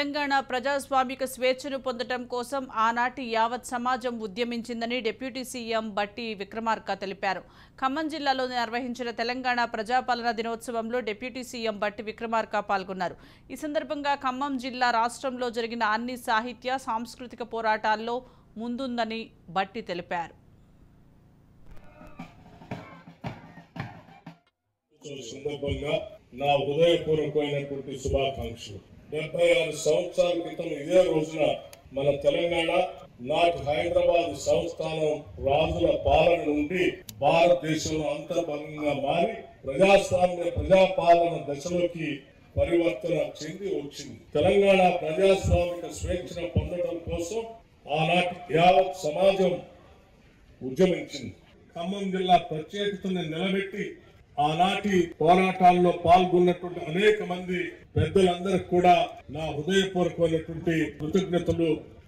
తెలంగాణ ప్రజాస్వామిక స్వేచ్ఛను పొందటం కోసం ఆనాటి యావత్ సమాజం ఉద్యమించిందని డిప్యూటీ సీఎం బట్టి విక్రమార్క తెలిపారు ఖమ్మం జిల్లాలో నిర్వహించిన తెలంగాణ ప్రజాపాలన దినోత్సవంలో డిప్యూటీ సీఎం బట్టి విక్రమార్క పాల్గొన్నారు ఈ సందర్భంగా ఖమ్మం జిల్లా రాష్ట్రంలో జరిగిన అన్ని సాహిత్య సాంస్కృతిక పోరాటాల్లో ముందుందని బట్టి తెలిపారు ఈ సందర్భంగా నా హృదయపూర్వకమైనటువంటి శుభాకాంక్షలు డెబ్బై ఆరు సంవత్సరాల క్రితం ఇదే రోజున మన తెలంగాణ నాటి హైదరాబాద్ సంస్థానం రాజుల పాలన నుండి భారతదేశంలో అంతర్భంగంగా మారి ప్రజాస్వామ్య ప్రజాపాలన దశలోకి పరివర్తన చెంది వచ్చింది తెలంగాణ ప్రజాస్వామిక స్వేచ్ఛను పొందడం కోసం ఆనాటి యావత్ సమాజం ఉద్యమించింది ఖమ్మం జిల్లా ప్రత్యేకతను నిలబెట్టి ఆనాటి పోరాటాల్లో పాల్గొన్నటువంటి అనేక మంది పెద్దలందరికీ కూడా నా హృదయపూర్వకమైనటువంటి కృతజ్ఞతలు